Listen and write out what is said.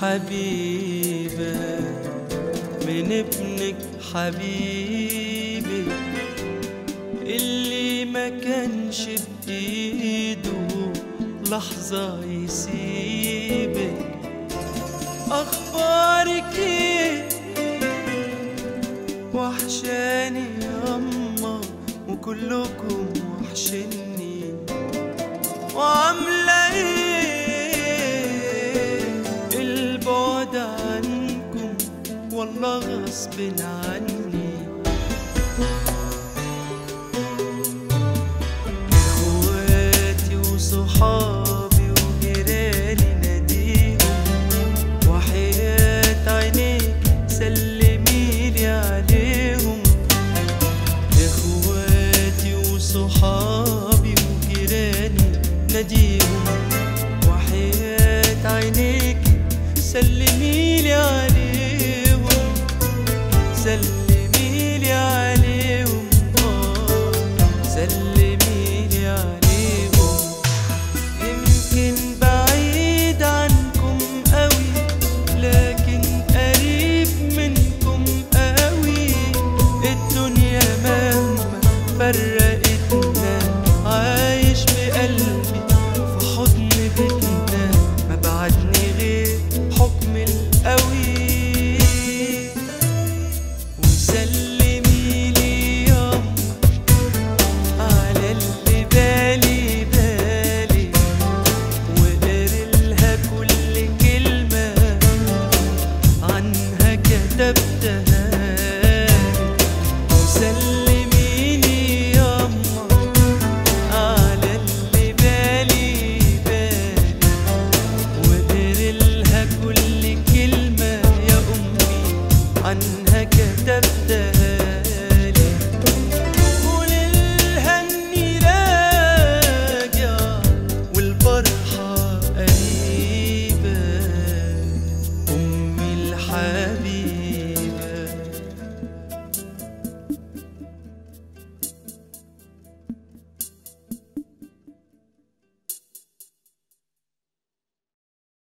حبيبة من ابنك حبيبي اللي ما كانش بإيده لحظة يسيبك أخبارك إيه وحشاني ياما وكلكم وحشني وعاملة ايه البعد عنكم والله غصب عني اخواتي وصحابي وجيراني ناديهم وحياة عينيك سلميلي عليهم اخواتي وصحابي وجيراني ناديهم وحياة عينيك سلميلي عليهم سلميلي عليهم آه سلميلي عليهم يمكن بعيد عنكم قوي لكن قريب منكم قوي الدنيا مهما فرقتنا عايش بقلبي في حضن بيتنا ما بعدني غير حكم القوي وسلمي لي ياما على اللي بالي بالي وقرلها كل كلمة عنها كتبتها وسلميني ياما على اللي بالي بالي وقرلها كل كلمة يا أمي عنها كتبتها لي قوللها إني راجع والفرحة قريبة أمي الحبيبة